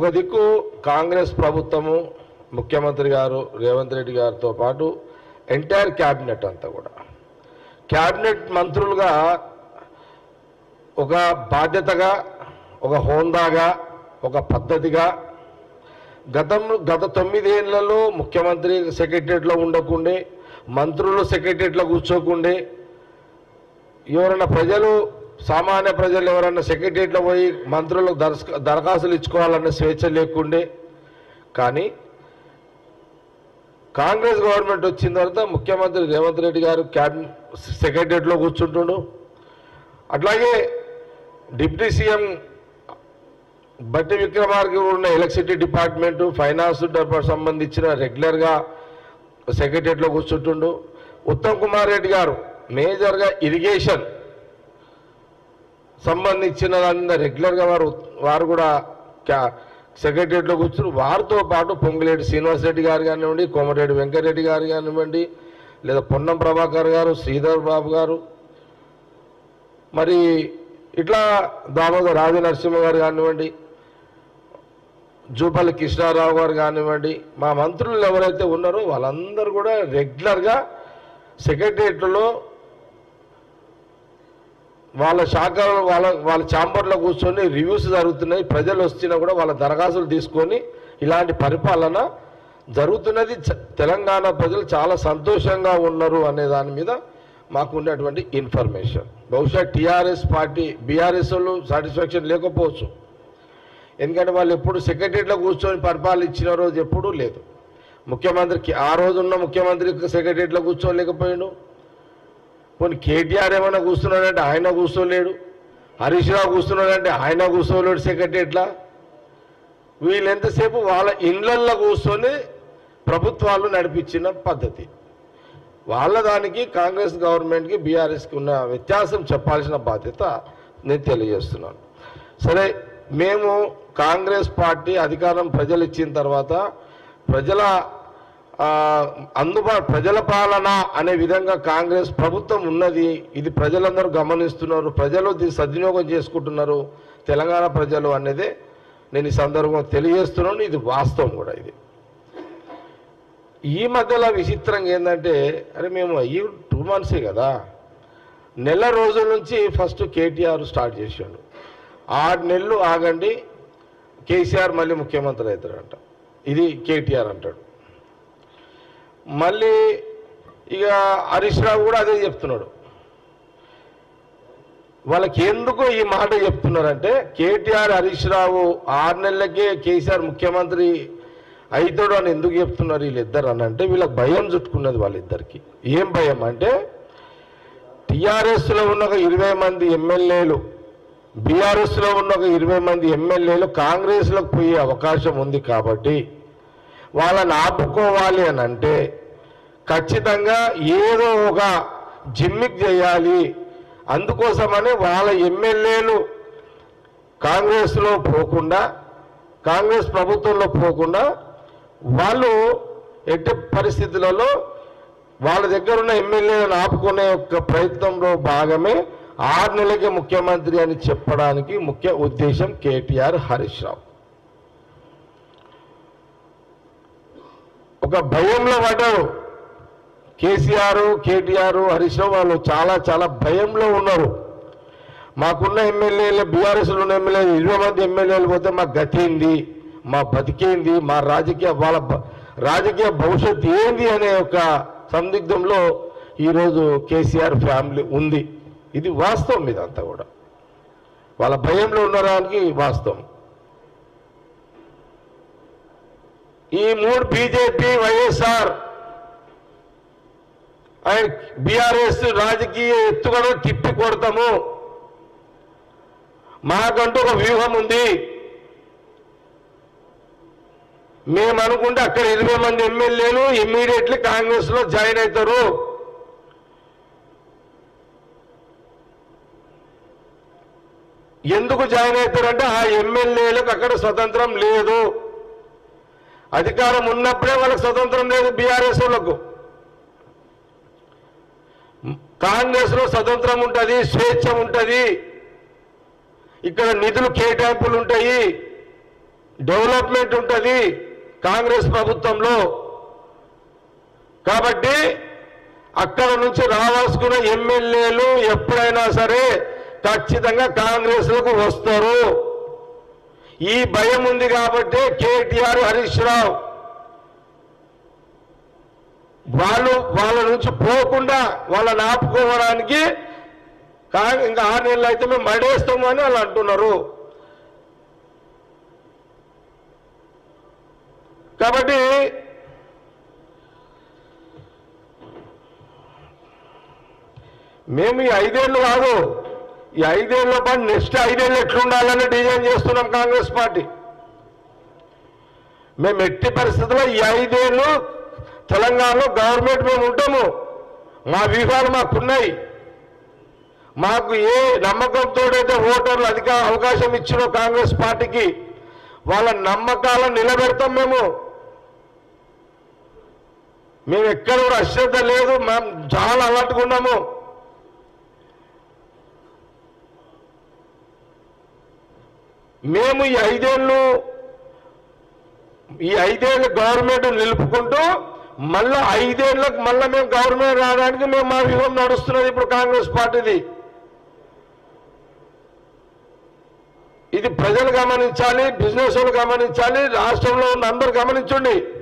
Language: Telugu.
ఒక దిక్కు కాంగ్రెస్ ప్రభుత్వము ముఖ్యమంత్రి గారు రేవంత్ రెడ్డి గారితో పాటు ఎంటైర్ క్యాబినెట్ అంతా కూడా క్యాబినెట్ మంత్రులుగా ఒక బాధ్యతగా ఒక హోందాగా ఒక పద్ధతిగా గతం గత తొమ్మిదేళ్లలో ముఖ్యమంత్రి సెక్రటరియట్లో ఉండకుండే మంత్రులు సెక్రటరియట్లో కూర్చోకుండే ఎవరైనా ప్రజలు సామాన్య ప్రజలు ఎవరైనా సెక్రటరియట్లో పోయి మంత్రులకు దరఖా దరఖాస్తులు ఇచ్చుకోవాలన్న స్వేచ్ఛ లేకుండే కానీ కాంగ్రెస్ గవర్నమెంట్ వచ్చిన తర్వాత ముఖ్యమంత్రి రేవంత్ రెడ్డి గారు క్యాబినెట్ సెక్రటరియట్లో కూర్చుంటుండు అట్లాగే డిప్యూటీ సీఎం బట్టి విక్రమార్కి ఉన్న ఎలక్ట్రిసిటీ డిపార్ట్మెంట్ ఫైనాన్స్ డిపార్ట్మెంట్ సంబంధించిన రెగ్యులర్గా సెక్రటరియట్లో కూర్చుంటుండు ఉత్తమ్ కుమార్ రెడ్డి గారు మేజర్గా ఇరిగేషన్ సంబంధించిన దాన్ని రెగ్యులర్గా వారు వారు కూడా క్యా- సెక్రటరియట్లో కూర్చుని వారితో పాటు పొంగులేటి శ్రీనివాస్ రెడ్డి గారు కానివ్వండి కోమటిరెడ్డి వెంకటరెడ్డి గారు కానివ్వండి లేదా పొన్నం ప్రభాకర్ గారు శ్రీధర్ బాబు గారు మరి ఇట్లా దామోదర్ రాజు నరసింహ గారు కానివ్వండి జూపల్లి కృష్ణారావు గారు కానివ్వండి మా మంత్రులు ఎవరైతే ఉన్నారో వాళ్ళందరూ కూడా రెగ్యులర్గా సెక్రటరియట్లో వాళ్ళ శాఖ వాళ్ళ వాళ్ళ ఛాంబర్లో కూర్చొని రివ్యూస్ జరుగుతున్నాయి ప్రజలు వస్తున్నా కూడా వాళ్ళ దరఖాస్తులు తీసుకొని ఇలాంటి పరిపాలన జరుగుతున్నది చ- తెలంగాణ ప్రజలు చాలా సంతోషంగా ఉన్నారు అనే దాని మీద మాకు ఉన్నటువంటి ఇన్ఫర్మేషన్ బహుశా టీఆర్ఎస్ పార్టీ బీఆర్ఎస్ వాళ్ళు సాటిస్ఫాక్షన్ లేకపోవచ్చు ఎందుకంటే వాళ్ళు ఎప్పుడు సెక్రటరీలో కూర్చొని పరిపాలన ఇచ్చిన రోజు ఎప్పుడూ లేదు ముఖ్యమంత్రికి ఆ రోజు ఉన్న ముఖ్యమంత్రి సెక్రటరీలో కూర్చోలేకపోయాడు పోనీ కేటీఆర్ ఏమైనా కూర్చున్నాడంటే ఆయన కూర్చోలేడు హరీష్ రావు కూర్చున్నాడంటే ఆయన కూర్చోలేడు సెక్రటరీట్లా వీళ్ళు ఎంతసేపు వాళ్ళ ఇండ్లల్లో కూర్చొని ప్రభుత్వాలు నడిపించిన పద్ధతి వాళ్ళ దానికి కాంగ్రెస్ గవర్నమెంట్కి బీఆర్ఎస్కి ఉన్న వ్యత్యాసం చెప్పాల్సిన బాధ్యత నేను తెలియజేస్తున్నాను సరే మేము కాంగ్రెస్ పార్టీ అధికారం ప్రజలు ఇచ్చిన తర్వాత ప్రజల ఆ, అందుబాటు ప్రజల పాలన అనే విధంగా కాంగ్రెస్ ప్రభుత్వం ఉన్నది ఇది ప్రజలందరూ గమనిస్తున్నారు ప్రజలు దీన్ని సద్వినియోగం చేసుకుంటున్నారు తెలంగాణ ప్రజలు అనేది నేను ఈ సందర్భంగా తెలియజేస్తున్నాను ఇది వాస్తవం కూడా ఇది ఈ మధ్యలో విచిత్రంగా ఏంటంటే అరే మేము అయ్యి టూ మంత్సే కదా నెల రోజుల నుంచి ఫస్ట్ కేటీఆర్ స్టార్ట్ చేసాడు ఆరు నెలలు ఆగండి కేసీఆర్ మళ్ళీ ముఖ్యమంత్రి అవుతాడంట ఇది కేటీఆర్ అంటాడు మళ్ళీ ఇక హరీష్ రావు కూడా అదే చెప్తున్నాడు వాళ్ళకి ఎందుకు ఈ మాట చెప్తున్నారంటే కేటీఆర్ హరీష్ రావు ఆరు నెలలకే కేసీఆర్ ముఖ్యమంత్రి అవుతాడు అని ఎందుకు చెప్తున్నారు వీళ్ళిద్దరు అని అంటే వీళ్ళకి భయం చుట్టుకున్నది వాళ్ళిద్దరికి ఏం భయం అంటే టీఆర్ఎస్లో ఉన్న ఒక ఇరవై మంది ఎమ్మెల్యేలు బీఆర్ఎస్లో ఉన్న ఒక ఇరవై మంది ఎమ్మెల్యేలు కాంగ్రెస్లోకి పోయే అవకాశం ఉంది కాబట్టి వాళ్ళని ఆపుకోవాలి అని అంటే ఖచ్చితంగా ఏదో ఒక జిమ్మిక్ చేయాలి అందుకోసమని వాళ్ళ ఎమ్మెల్యేలు కాంగ్రెస్లో పోకుండా కాంగ్రెస్ ప్రభుత్వంలో పోకుండా వాళ్ళు ఎట్టి పరిస్థితులలో వాళ్ళ దగ్గర ఉన్న ఎమ్మెల్యేలను ఆపుకునే యొక్క ప్రయత్నంలో భాగమే ఆరు నెలలకే ముఖ్యమంత్రి అని చెప్పడానికి ముఖ్య ఉద్దేశం కేటీఆర్ హరీష్ రావు ఒక భయంలో పడ్డారు కేసీఆర్ కేటీఆర్ హరీష్ రావు వాళ్ళు చాలా చాలా భయంలో ఉన్నారు మాకున్న ఎమ్మెల్యేలు బీఆర్ఎస్లో ఉన్న ఎమ్మెల్యేలు ఇరవై మంది ఎమ్మెల్యేలు పోతే మా గతి ఏంది మా బతికేంది మా రాజకీయ వాళ్ళ భ- రాజకీయ భవిష్యత్తు ఏంది అనే ఒక సందిగ్ధంలో ఈరోజు కేసీఆర్ ఫ్యామిలీ ఉంది ఇది వాస్తవం ఇదంతా కూడా వాళ్ళ భయంలో ఉండడానికి వాస్తవం ఈ మూడు బీజేపీ వైఎస్ఆర్ అండ్ బీఆర్ఎస్ రాజకీయ ఎత్తుగడ తిప్పి కొడతాము మాకంటూ ఒక వ్యూహం ఉంది మేము అనుకుంటే అక్కడ ఇరవై మంది ఎమ్మెల్యేలు ఇమ్మీడియట్లీ కాంగ్రెస్ లో జాయిన్ అవుతారు ఎందుకు జాయిన్ అవుతారంటే ఆ ఎమ్మెల్యేలకు అక్కడ స్వతంత్రం లేదు అధికారం ఉన్నప్పుడే వాళ్ళకి స్వతంత్రం లేదు బీఆర్ఎస్ వాళ్ళకు కాంగ్రెస్ లో స్వతంత్రం ఉంటుంది స్వేచ్ఛ ఉంటుంది ఇక్కడ నిధులు కేటాయింపులు ఉంటాయి డెవలప్మెంట్ ఉంటుంది కాంగ్రెస్ ప్రభుత్వంలో కాబట్టి అక్కడ నుంచి రావాల్సుకున్న ఎమ్మెల్యేలు ఎప్పుడైనా సరే ఖచ్చితంగా కాంగ్రెస్లకు వస్తారు ఈ భయం ఉంది కాబట్టి కేటీఆర్ హరీష్ రావు వాళ్ళు వాళ్ళ నుంచి పోకుండా వాళ్ళని ఆపుకోవడానికి కా- ఇంకా ఆరు నెలలు అయితే మేము మడేస్తాము అని వాళ్ళు అంటున్నారు కాబట్టి మేము ఈ ఐదేళ్ళు కాదు ఈ ఐదేళ్ల పాటు నెక్స్ట్ ఐదేళ్ళు ఎట్లుండాలని డిజైన్ చేస్తున్నాం కాంగ్రెస్ పార్టీ మేము ఎట్టి పరిస్థితుల్లో ఈ ఐదేళ్ళు తెలంగాణలో గవర్నమెంట్ మేము ఉంటాము మా వ్యూహాలు మాకున్నాయి మాకు ఏ నమ్మకంతో అయితే ఓటర్లు అధిక అవకాశం ఇచ్చినో కాంగ్రెస్ పార్టీకి వాళ్ళ నమ్మకాలను నిలబెడతాం మేము మేము ఎక్కడ కూడా అశ్రద్ధ లేదు మేము చాలా అలర్ట్గా ఉన్నాము మేము ఈ ఐదేళ్ళు ఈ ఐదేళ్ళు గవర్నమెంట్ నిలుపుకుంటూ మళ్ళా ఐదేళ్లకు మళ్ళా మేము గవర్నమెంట్ రావడానికి మేము మా వ్యూహం నడుస్తున్నది ఇప్పుడు కాంగ్రెస్ పార్టీది ఇది ప్రజలు గమనించాలి బిజినెస్ వాళ్ళు గమనించాలి రాష్ట్రంలో ఉన్న అందరూ గమనించండి